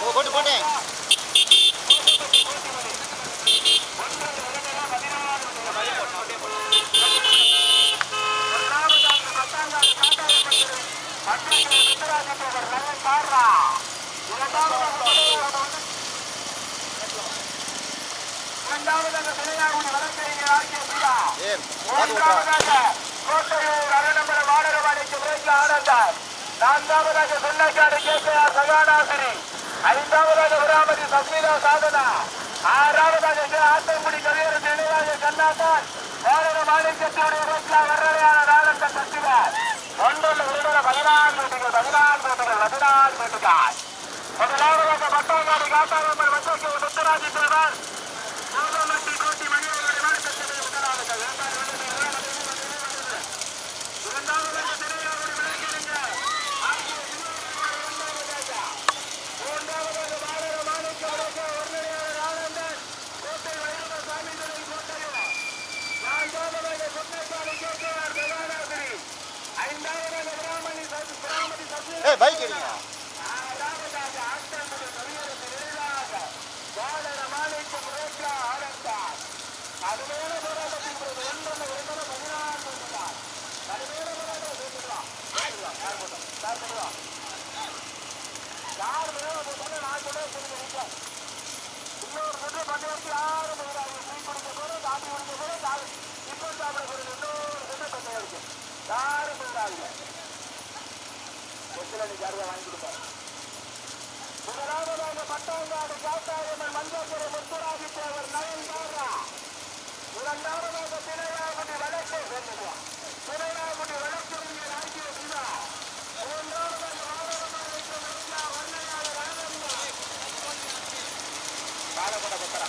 போட்டு போட்டு ஏ பாத்து ஓட்டுறா கோட்டையூர் அரணம்பர வாடகவாடிக்கு பிரேக் ஆனந்தார் நான்காவதாக சொன்னக்காடு கேட்கிறார் சகானாசிரி ஐந்தாவதாக விராமதி சஸ்மிதா சாதனா ஆறாவதாக கே. ஆத்தங்குடி கவியரசு இளையராஜ கண்ணாத்தான் வாடக மாணிக்கத்தினுடைய ரோட்லா வரலையான நாளந்த சசிவர் ஒன்றுள்ள இரண்டு பதினான்கு வீட்டுகள் பதினான்கு வீட்டுகள் பதினான்கு வீட்டுகள் முதலாவதாக பட்டாங்காடு காட்டாளம்மன் வசதி முத்துராஜி தேவர் மூலமட்டி கோட்டி மணியவருடைய மாநிலத்திலே முதலாவதாக இரண்டாவது வெள்ளத்தில் இரண்டாவது இரண்டாவதாக திருவையாறுடைய விளக்கறிஞர் ஆகிய இரண்டாவதாக மூன்றாவதாக பாரத மாணிக்க விளக்க ஒருநிலையாளர் ஆனந்தன் கோட்டை வைரவ சாமி துறை கோட்டையூர் நான்காவதாக சொன்னக்காடு கேட்கிறார் பிரதானாசிரி ஐந்தாவதாக பிராமணி சசி பிராமணி சசி ஏய் பைக் எடுங்க ஆறாவதாக ஆட்டம்பது கவியரசு எதிராக வாழர மாணிக்கம் ரோட்லா ஆனந்தார் கடுமையான போராட்டத்தின் பிறகு ஒன்றொன்று இரண்டு பதினான்கு இருந்தார் கடுமையான போராட்டம் சேர்த்துக்கலாம் சேர்த்துக்கலாம் யார் போட்டோம் யார் பண்ணுவா யார் மேல போட்டாலும் நான் கூட சொல்லுங்க வீட்டில் இன்னொரு சுற்று பத்து வரைக்கும் யாரும் போயிடாது டீ குடிக்க போறோம் காப்பி குடிக்க போறோம் காப்பி இப்போ சாப்பிட போறது இன்னொரு சுற்று பத்து வரைக்கும் யாரும் போயிடாதீங்க ஒத்துல நீ ஜாரியா வாங்கி கொடுப்பாரு முதலாவதாக பட்டாங்காடு காத்தாயம்மன் மஞ்சள் முத்துராஜி தேவர் நயன்தாரா இரண்டாவதாக திரையாகுடி வழக்கு திரையாகுடி வழக்கறிஞர் ஆகிய சிவா மூன்றாவதாக மாணவர்கள் வைக்கும் ரோஜா வர்ணையாளர் ஆனந்தா பாலகொண்ட புத்தரா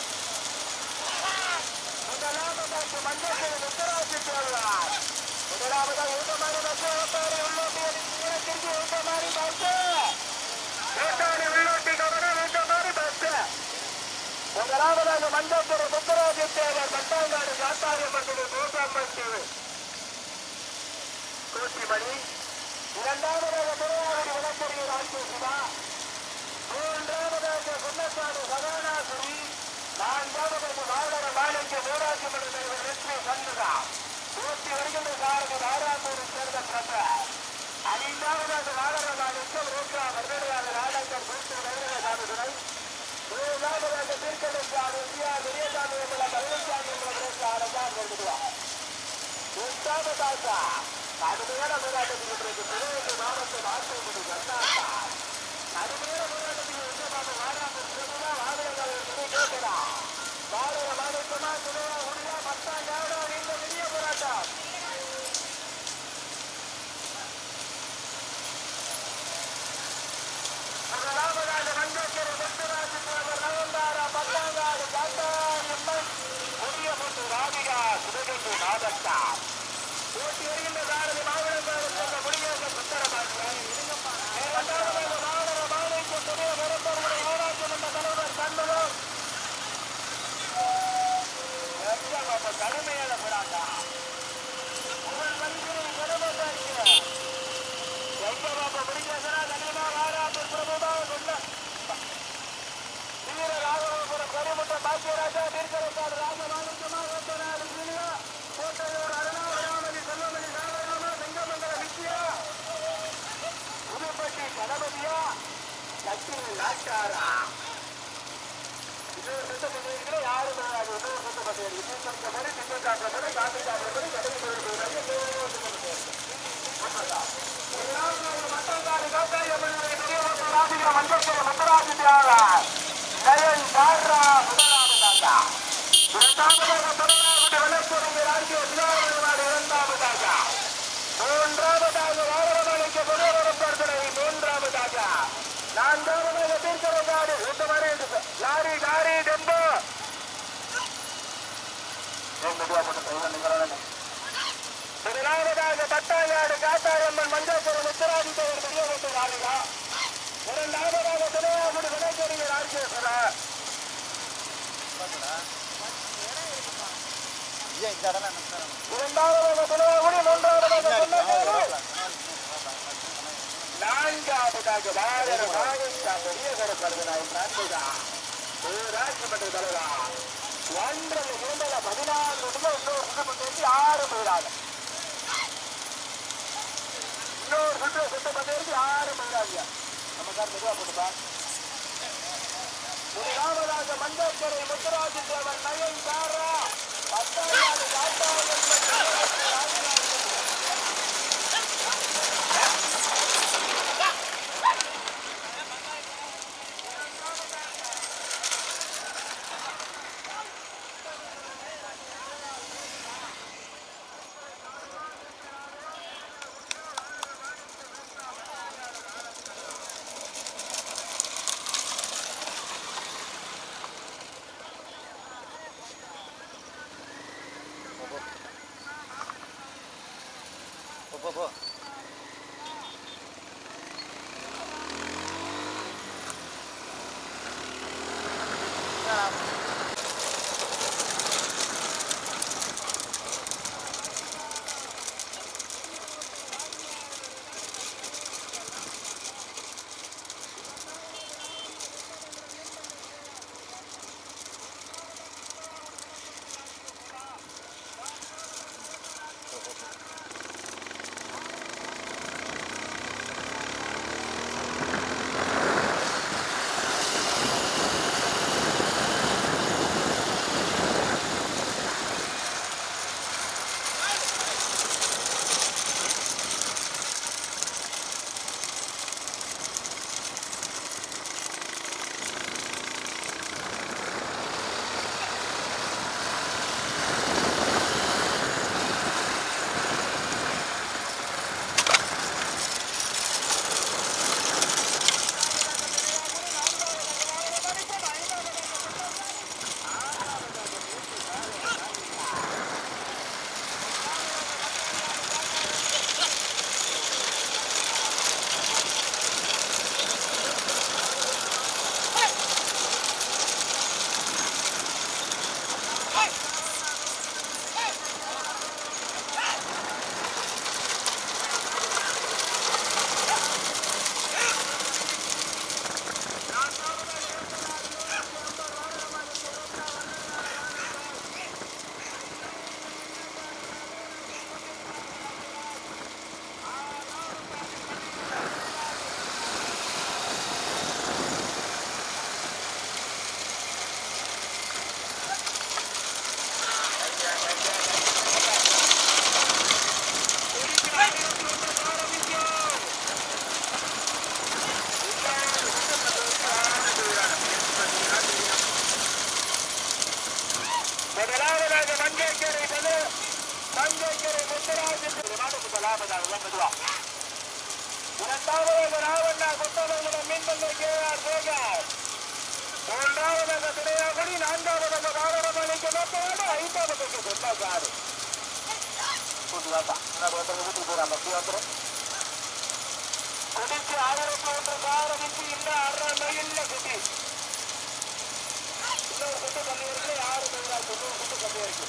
முதலாவதாக மஞ்சள் முத்துராஜி தேவர் முதலாவதாக ஊட்டமாரி பஸ் ஓட்டாரி உள்ளோட்டியடி திருச்சி ஊட்டமாரி பஸ் ஓட்டாரி உள்ளோட்டி கவனம் ஊட்டமாரி பஸ் முதலாவதாக மஞ்சள் முத்துராஜி தேவர் பட்டாங்காடு காத்தாரி மண்டல கோசாம்பட்டு கோட்டிமணி இரண்டாவதாக திருவாரூர் வழக்கறிஞர் ஆட்சி சிவா மூன்றாவதாக குன்னக்காடு சதானாசுரி நான்காவதாக வாழர மாணிக்க ஊராட்சி மன்ற தலைவர் லட்சுமி சண்முகா நூற்றி வருகின்ற சாரதி தாராப்பூரை சேர்ந்த பிரபர் ஐந்தாவதாக வாழர மாணிக்க ரோட்லா வர்ணனையாளர் ஆடங்கர் கூட்டு வைரவ சாமிதுரை மூன்றாவதாக தீர்க்கதற்கான இந்தியா பெரியசாமி என்ற பழனிசாமி என்ற ரோட்லா ஆடங்கார் கொண்டுடுவா எட்டாவதாக கடுமையான போராட்டத்துக்கு பிறகு திருவள்ளூர் மாவட்டம் ஆட்சியப்பட்டு கர்நாடகா கடுமையான போராட்டத்துக்கு உச்சமாக வாராமல் திருவிழா வாழைகள் கேட்கிறா வாழைய மாநிலமா துணையா உரியா மத்தா யாரோ இந்த பெரிய போராட்டம் முதலாவதாக மஞ்சக்கரை முத்துராஜு தேவர் நவந்தாரா பத்தாங்காடு காத்தாரியம்மன் புதியமுத்து ராதிகா சிவகங்கை நாதத்தா போட்டி வருகின்ற சாரதி மாவட்டம் சேர்ந்த முடியாத சுந்தரபாண்டியன் இரண்டாவதாக மாவட்ட மாநில துணை நிரப்பருடைய ஊராட்சி மன்ற தலைவர் சண்முகம் எல்லாம் அப்ப கடுமையான போராட்டம் உங்கள் மனிதனை கடமை இருக்கிறேன் எங்கபாப்பா முடிக்கிறதுனா கண்டிப்பா வாராப்பூர் பிரபுதா கொண்ட வீர ராகவபுரம் கரிமுட்ட பாக்கியராஜா தீர்க்கரக்காடு ராஜமாணிக்கமா ஓட்டநாடு சீனியா கோட்டையூர் அருணா விராமதி செல்வமணி நாராயணமா செங்கமங்கல விஜயா புதுப்பட்டி கணபதியா கட்சியில் நாட்டாரா இன்னொரு சுத்த பத்திரிகையில யாரும் வராது இன்னொரு சுத்த பத்திரிகை இன்னொரு சுத்த மாதிரி திங்க காட்டுறபடி காட்டு காட்டுறபடி கடமை சொல்றது நான்காவதாக தீர்க்கவங்காடு லாரி லாரி டெம்போ முதலாவதாக பட்டாங்காடு காத்தாரம்மன் மஞ்சள் முத்தராஜி தேவர் பெரியவத்து ராணிகா இரண்டாவதாக திருவாரூர் விளைச்சறிஞர் ஆர்கேஸ்வரா ஐயா இந்த இடம் தான் நம்ம இரண்டாவதாக திருவாரூர் மூன்றாவதாக பின்னாடி சொன்னபோது ஆ, நான்காவது இரண்டாவதாக வாழற மாவட்ட பெரிய கருப்பருதனாய் பிரார்த்திதா ஊராட்சி மன்ற தலைவா ஒன்றரை நிமிட பதினாறு நிமிடம் இன்னொரு சுத்தம் பேசி ஆறு போயிடாது இன்னொரு சுற்று சுத்தம் பேசி ஆறு போயிடாது நமக்கார மெதுவா போட்டுப்பா முதலாவதாக மஞ்சக்கரை முத்துராஜு தேவன் நயன் சாரா பத்தாவது காட்டாவது போ போ போ முதலாவதாக மஞ்சக்கரை மது மஞ்சக்கரை முத்தராஜு நாட்டுக்கு முதலாவதாக மெதுவா இரண்டாவதாக ராவண்ணா குத்தவர்களும் மீன்பந்தை கே ஆர் சேகர் மூன்றாவதாக திரையாகுடி நான்காவதாக ராவணமணிக்கு நோக்கோடு ஐந்தாவதுக்கு சொந்தக்காரு குடிச்சு ஆயிரத்தி ஒன்று காரமிச்சு இந்த அரை மைல்ல குட்டி இன்னொரு குட்டு கம்மி இருக்கு ஆறு மைலாச்சு இன்னொரு குட்டு கம்மி இருக்கு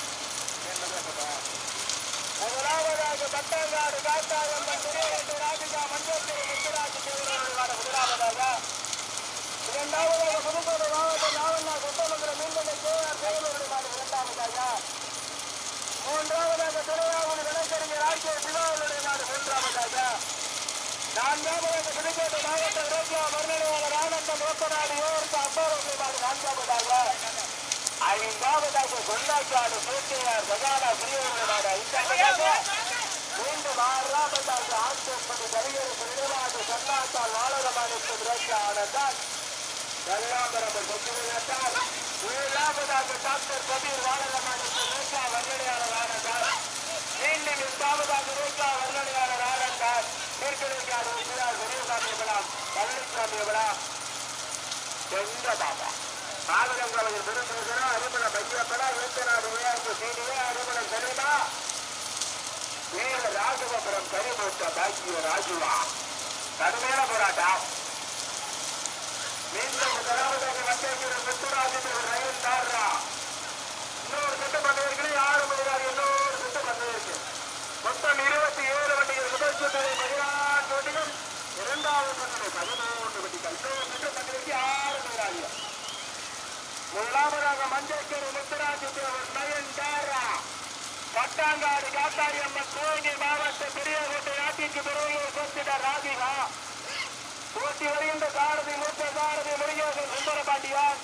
முதலாவதாக பட்டாங்காடு காத்தாயம்மன் துறையரசு ராஜிகா மஞ்சள் முத்துராஜு தேவராஜ முதலாவதாக இரண்டாவதாக புதுக்கோட்டை மாவட்டம் நாவண்ணா குத்தமங்கலம் மீன்மலை கேஆர் தேவனுடைய நாடு இரண்டாவதாக மூன்றாவதாக திருவாவூர் வழக்கறிஞர் ஆர்கே சிவாவுடைய நாடு மூன்றாவதாக நான்காவதாக புதுக்கோட்டை மாவட்டம் ரோஜா மருநடையாளர் ஆனந்தம் ரோக்கநாடு ஏவருக்கு அம்பாவுடைய நாடு நான்காவதாக ஐந்தாவதாக கொண்டாக்காடு பேட்டையார் சகாலா பிரியவருடைய நாடு ஐந்தாவதாக மீண்டும் ஆறாவதாக ஆண்டப்படி கவிஞர் பிரிவாக சன்னாத்தால் வாழரமானுக்கும் ரோஜா ஆனந்தான் கல்லாம்பரம் சொத்துவிட்டார் ஏழாவதாக டாக்டர் கபீர் வாழரமானுக்கும் ரோஜா வர்ணனையாளர் ஆனந்தான் மீண்டும் எட்டாவதாக ரோஜா வர்ணனையாளர் ஆனந்தான் தீர்க்கணிக்காடு விஜயார் பெரியசாமி விழாம் பழனிசாமி விழாம் எங்க பாபா மாவட்டங்களில் பெருந்தேசனா அரிமளம் பையப்படா ஏத்தனாடு விளையாட்டு சீனியா அரிமளம் கனிமா வீர ராஜகபுரம் கனிமூட்ட பாக்கிய ராஜுவா கடுமையான போராட்டம் மீண்டும் முதலாவதாக வந்திருக்கிற முத்துராஜன் ஒரு ரயில் தாடுறா இன்னொரு திட்டம் பண்ணுவீர்களே ஆறு மணிக்காக இன்னொரு திட்டம் பண்ணுவீங்க மொத்தம் இருபத்தி ஏழு வண்டிகள் முதல் சுற்றிலே பதினான்கு வண்டிகள் இரண்டாவது சுற்றிலே பதினாறு முதலாவதாக மஞ்சக்கரு முத்துராஜு தேவர் நயன் தாரா பட்டாங்காடு காத்தாரியம்மன் சிவகங்கை மாவட்ட பெரியகோட்டை நாட்டிற்கு துறையூர் சொத்திட ராதிகா போட்டி வருகின்ற சாரதி மூத்த சாரதி முருகேசன் சுந்தரபாண்டியான்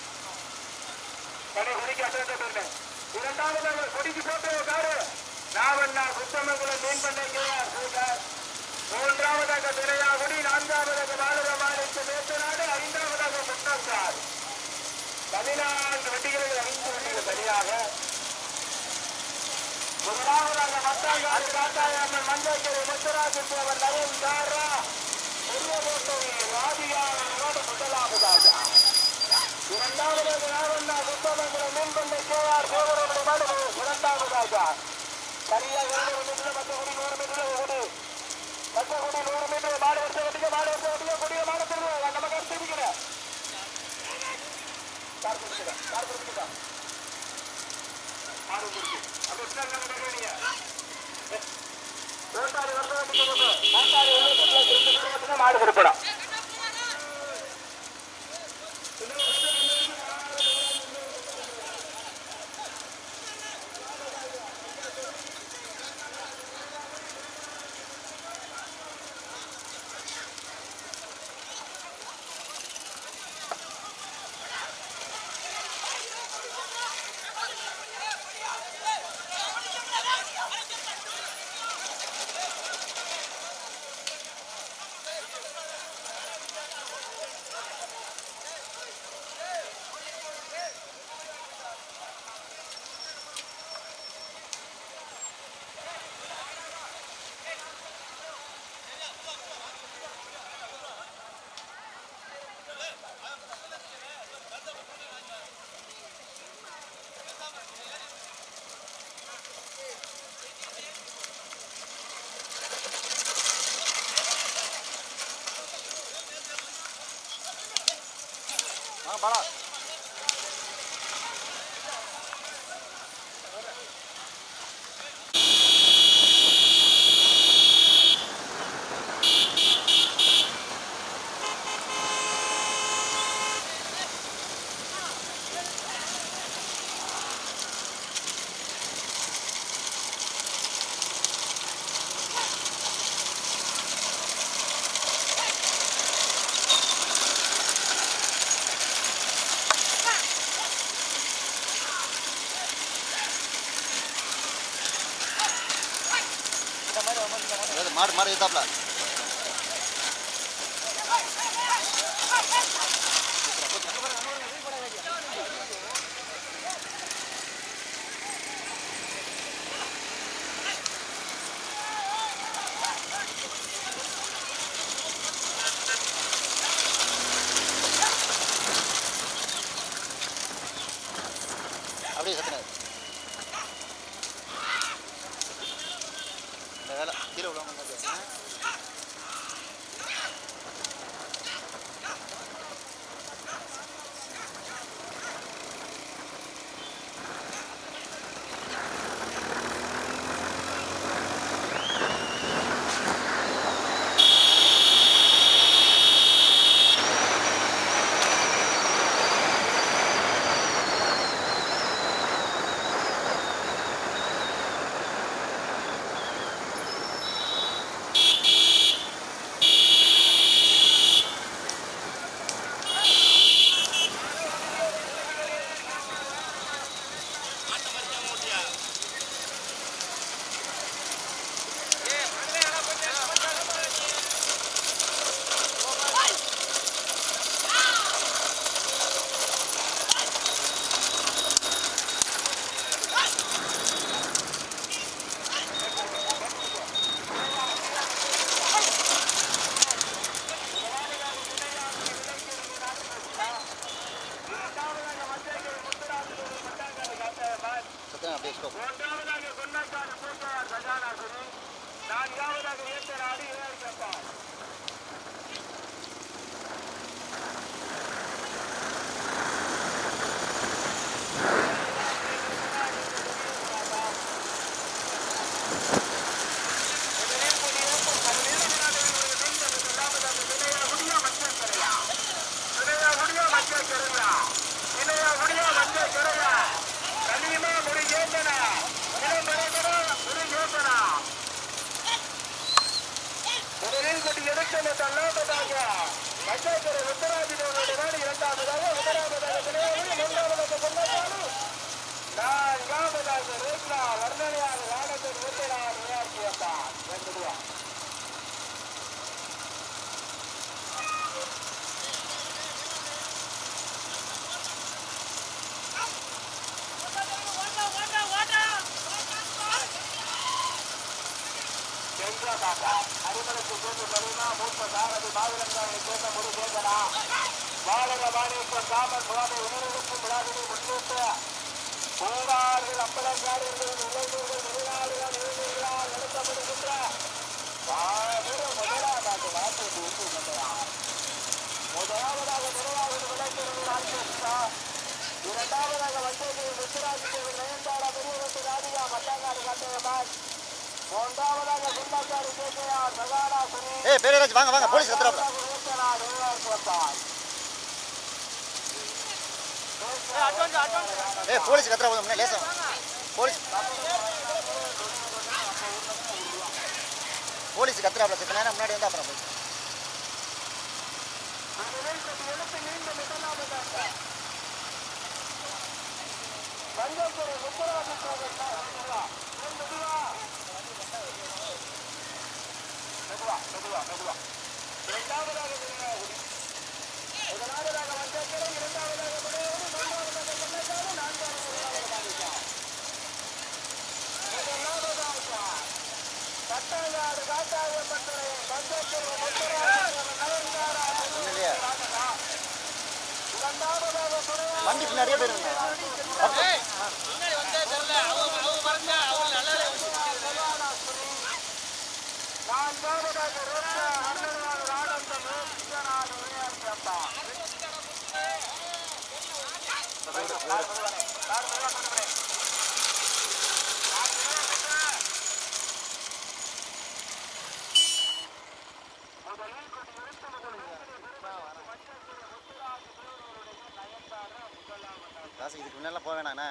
கடை கொடிக்கு அட்டை இரண்டாவதாக கொடிக்கு போட்டு காரு நாவண்ணா குத்தமங்குளம் மீன் பண்ணை கேஆர் சூழல் மூன்றாவதாக திரையாகுடி நான்காவதாக பாலகமானிக்கு மேத்தநாடு ஐந்தாவதாக முன்னாள் பதினான்கு வண்டிகளில் ஐந்து வண்டிகள் தனியாக முதலாவதாக மத்தாங்காடு காத்தாயம்மன் மஞ்சள் முத்துராஜன் தேவர் நவீன் தாரா பெரியகோட்டை ராதிகாவோடு முதலாவதாக இரண்டாவதாக நாவண்ணா குத்தமங்குளம் மீன்பண்ணை கேஆர் தேவருடைய மனு இரண்டாவதாக சரியாக இருநூறு மீட்டர் மற்றபடி நூறு மீட்டர் ஓடு மற்றபடி நூறு மீட்டர் மாடு வருஷ வட்டிக்க மாடு வருஷ வட்டிக்க கொடிய மாடு திரும்ப நம்ம கருத்து இருக்கிறேன் கார் கொடுத்துட்டா கார் கொடுத்துட்டா மாடு கொடுத்து அப்படி என்ன நம்ம கேட்கறீங்க ரோட்டாரி வருஷ வட்டிக்க போட்டு ரோட்டாரி வருஷ மாடு கொடுப்படா ஆ பாலா அதாவது மாடு மாடு எத்தாப்ல அப்படியே சத்துனாரு இந்த வேலை கீழே உள்ளவங்க ஒட்டுமொத்த லாபத்தாக மச்சாக்கரை உத்தராஜினுடைய நாடு இரண்டாவதாக முதலாவதாக திரையாவணி மூன்றாவதாக கொண்டாடு நான்காவதாக ரேக்லா வர்ணனையாக வாடகை ஊட்டலார் உயர்த்தி வந்தார் ரெண்டு ரூபா செஞ்சா பாப்பா அரிமலைக்கு சேர்ந்து கருணா மூத்த சாரதி மாவிலங்காவை சேர்ந்த முடி கேட்கலா வாழக வாணிக்கம் காமன் சுவாமி உணர்வுக்கும் விழாவினை முன்னிட்டு பூங்கார்கள் அப்பளங்காடுகள் இளைஞர்கள் வெளிநாடுகள் இளைஞர்களால் நடத்தப்படுகின்ற மாபெரும் முதலாவது நாட்டை தூக்கி கொண்டதாம் முதலாவதாக நிறைவாவது விளைஞர்கள் ஆர்கெஸ்ட்ரா இரண்டாவதாக வந்தது முத்துராஜ் நயன்தாரா பெரியவத்து ராதிகா மட்டாங்காடு காட்டுவதால் மூன்றாவதாக சுண்டக்காடு கேட்கையார் சகானா சுரி ஏய் பேரராஜ் வாங்க வாங்க போலீஸ் கத்துறாப்ல ஏய் போலீஸ் கத்துறா முன்னே லேசா போலீஸ் போலீஸ் கத்துறாப்ல செத்த நேரம் முன்னாடி வந்து அப்புறம் போய் மஞ்சள் முப்பதாம் மெதுவா மெதுவா மெதுவா இரண்டாவதாக திருநாகுடி முதலாவதாக வஞ்சக்கரை இரண்டாவதாக முடையோடு மூன்றாவதாக கொள்ளக்காடு நான்காவதாக பாதிக்கா முதலாவதாக கட்டாயாடு காட்டாயப்பட்டனை வஞ்சக்கரை முத்தராஜ நகர்ந்தாரா இல்லையா இரண்டாவதாக துணையா வண்டி பின்னாடியே போயிருங்க நான்காவதாக ரோட்டா அண்ணனார் ஆனந்தம் ரோட்டனார் விளையாட்டு அப்பா காசு இதுக்கு முன்னெல்லாம் போக வேணாண்ணே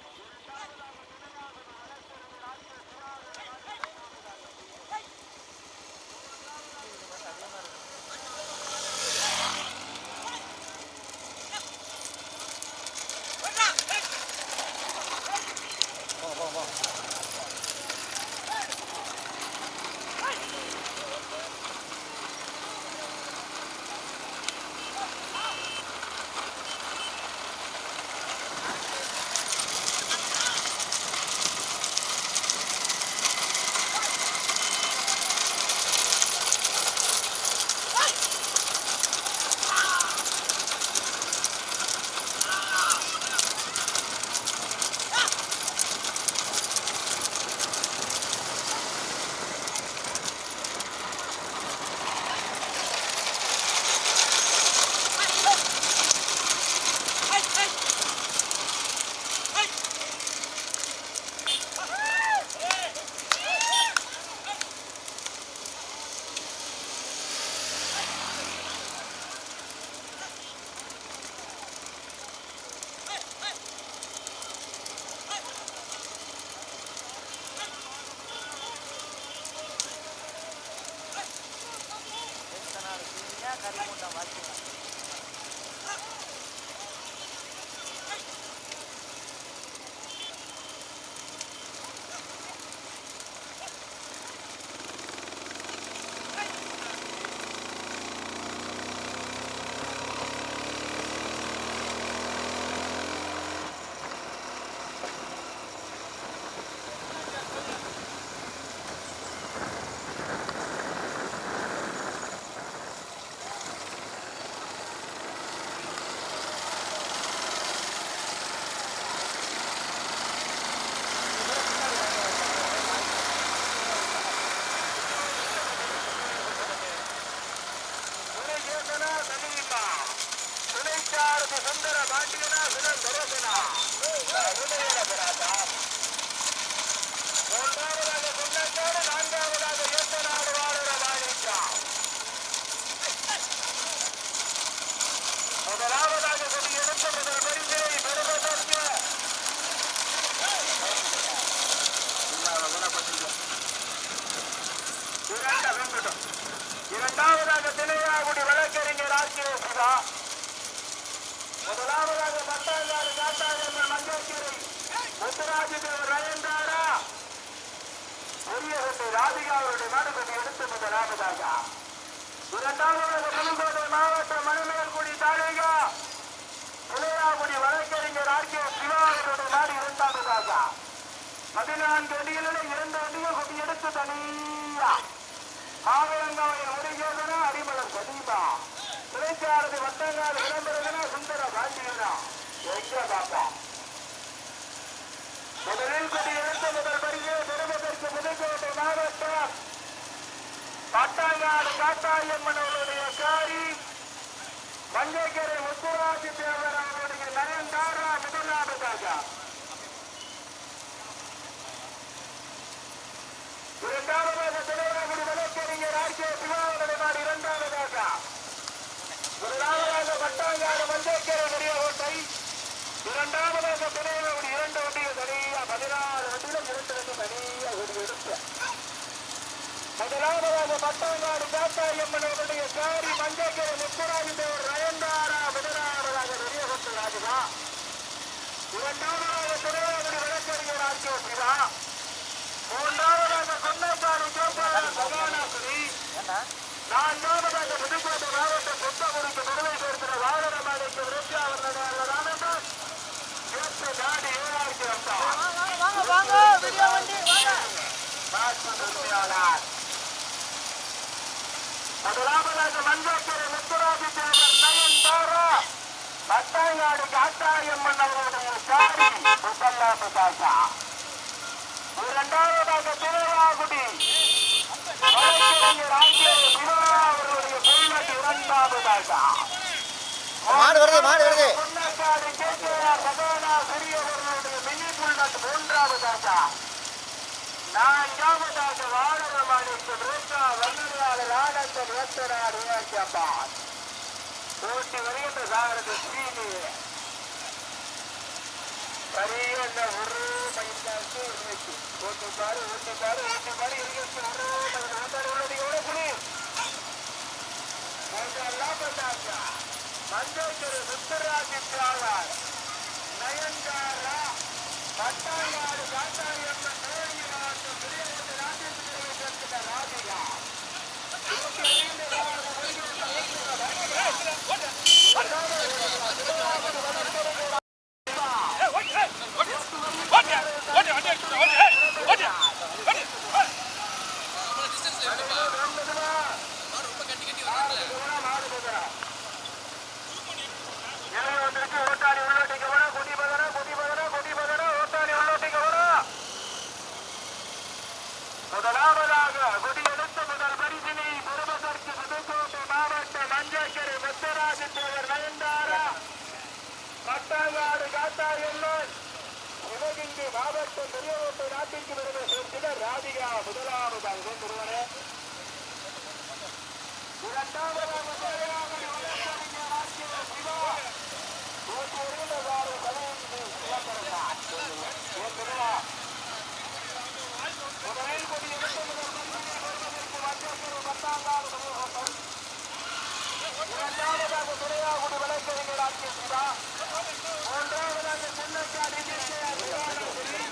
போங்க போங்க போங்க துணைகேசனா சமீபா துணைச்சாரதி சுந்தர பாண்டியனா சுதன் சரோசனா உதயன பிராதா மூன்றாவதாக கொள்ளக்காடு நான்காவதாக ஏத்தநாடு வாழற வாழிக்கா முதலாவதாக கொடி எடுத்த முதல் பரிசை பெறுவதற்கு இல்லாத குணப்பட்டிருக்க இரண்டு வெங்கடம் இரண்டாவதாக திணையாகுடி வழக்கறிஞர் ஆர்கே சிவா முதலாவதாக பட்டாங்காடு காட்டாளர்கள் மஞ்சள்கிரி முத்துராஜதேவர் ரயந்தாரா பெரியகொண்டை ராதிகா அவருடைய நாடுபதி எடுத்து முதலாவதாக இரண்டாவதாக புதுக்கோட்டை மாவட்டம் மணிமேல்குடி தாலேகா புலையாகுடி வழக்கறிஞர் ஆர்கே சிவா அவருடைய நாடு இரண்டாவதாக பதினான்கு அடிகளில் இரண்டு அடிகள் கொண்டு எடுத்து தனியா மாவிளங்காவை முருகேசனா அடிமலர் சதீபா துணைச்சாரதி வட்டங்காடு விளம்பரகனா சுந்தர பாண்டியனா எங்க பாப்பா முதலில் கொண்டு எடுத்த முதல் பரிசை பெறுவதற்கு புதுக்கோட்டை மாவட்டம் பட்டாங்காடு காட்டாயம்மன் அவருடைய காரி மஞ்சக்கரை முத்துராஜி தேவர் அவருடைய நரேந்தாரா முதலாவதாக இரண்டாவதாக திரையாகுடி வழக்கறிஞர் ஆர்கே சிவாவுடைய நாடு இரண்டாவதாக முதலாவதாக பட்டாங்காடு மஞ்சக்கரை பெரியகோட்டை இரண்டாவதாக திரையாகுடி இரண்டு வண்டிகள் தனியா பதினாறு வண்டிகள் இரண்டு வண்டி தனியா ஒரு எடுத்து முதலாவதாக பட்டாங்காடு காத்தாயம்மன் அவருடைய காரி மஞ்சக்கரை முத்துராஜி தேவர் நயன்தாரா முதலாவதாக பெரியகோட்டை ராஜுவா இரண்டாவதாக திரையாகுடி வழக்கறிஞர் ஆர்கே சிவா மூன்றாவதாக கொன்னைக்காடு கேட்பாளர் சகானாசுரி ஏண்டா நான்காவதாக புதுக்கோட்டை மாவட்டம் கொத்தகுடிக்கு பெருமை சேர்க்கிற வாகனமாலைக்கு விருத்தி அவர்கள் ராமேஸ்வர் கேட்டு நாடு ஏழாயிரத்தி வந்தார் வாங்க வீடியோ வண்டி வாங்க உரிமையாளர் முதலாவதாக மஞ்சக்கரை முத்துராஜி தேவர் நயன்தாரா பட்டாங்காடு காட்டாயம்மன் அவருடைய சாரி முத்தல்லாப்பு தாசா இரண்டாவதாக திருவாகுடி வழக்கறிஞர் ஆகிய சிவா அவருடைய புல்லட் இரண்டாவதாக மாடு வருது மாடு வருது பொன்னக்காடு கேகேஆர் சகோதரா பெரியவர்களுடைய மினி புல்லட் மூன்றாவதாக நான்காவதாக வானரமாணிக்கு ரேகா வல்லரையாளர் ஆனந்தன் வேத்தனார் உருவாக்கியப்பார் போட்டி வருகின்ற சாகரத்து ஸ்ரீனி சரியான ஒரு மைந்தாக்கு இருக்கு ஓட்டு பாரு ஓட்டு பாரு ஓட்டு பாரு இருக்கு ஒரு மைண்ட் ஓட்டாடி உள்ளது எவ்வளோ புலி எல்லாம் பண்ணாங்க மஞ்சள் திரு முத்துராஜி தியாகர் நயன்தாரா பட்டாங்காடு காட்டாயம்மன் தேடி மாவட்டம் பெரியகோட்டை ராஜேந்திர சேர்க்கிற ராதிகா இருபத்தி ஐந்து நாலு ஓட்டாளி உள்ளோட்டிக்கு போனா கொடி பதனா கொடி பதனா கொடி பதனா ஓட்டாளி உள்ளோட்டிக்கு போனா முதலாவதாக கொடி எடுத்த முதல் பரிசினை பெறுவதற்கு புதுக்கோட்டை மாவட்டம் மஞ்சக்கரை முத்தராஜ தேவர் நயன்தாரா பட்டாங்காடு காத்தாயம்மன் சிவகங்கை மாவட்டம் பெரியகோட்டை நாட்டிற்கு வருகிற சேர்க்கிற ராதிகா முதலாவதாக ஒருவரே இரண்டாவதாக தேவையாகுடி வழக்கறிஞர் ஆட்சியர் சிவா ஓட்டு வருகின்றவாறு தலைவருக்கு சிவபெருமான் ஏற்கனவே முதலில் கொடி எடுத்த முதல் மந்திரி வருவதற்கு மத்தியஸ்தர் பத்தாங்காடு சமூகத்தில் இரண்டாவதாக துறையாகுடி வழக்கறிஞர் ஆட்சி சிவா மூன்றாவதாக சென்னக்காடு நான்காவதாக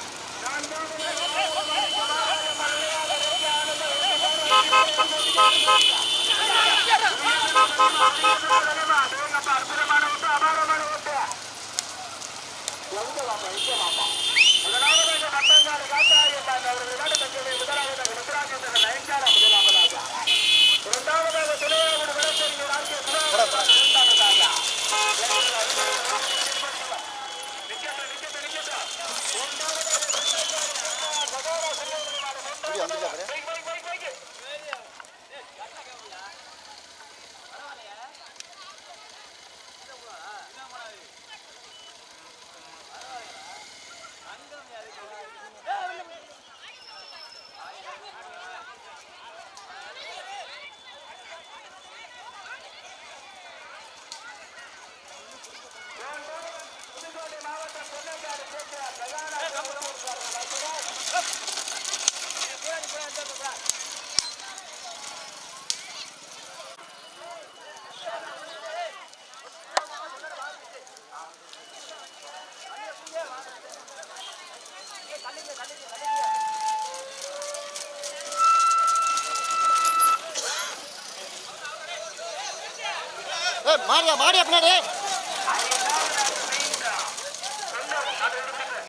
அற்புதமான ஓட்டு அபாரமான ஓட்டு எங்க வாப்பா எங்க வாப்பா முதலாவதாக பட்டங்காடு காத்தாயம்பாங்க அவர்கள் நாடு தங்களுடைய முதலாவதாக முத்துராஜேந்திர நயன்காரா முதலாவதாக இரண்டாவதாக துணையாவோடு வழக்கறிஞர் ஆர்கே சுரேஷ் இரண்டாவதாக நிக்கட்டும் நிக்கட்டும் நிக்கட்டும் மூன்றாவதாக பகவான் மாடியா மாடியா பின்னாடி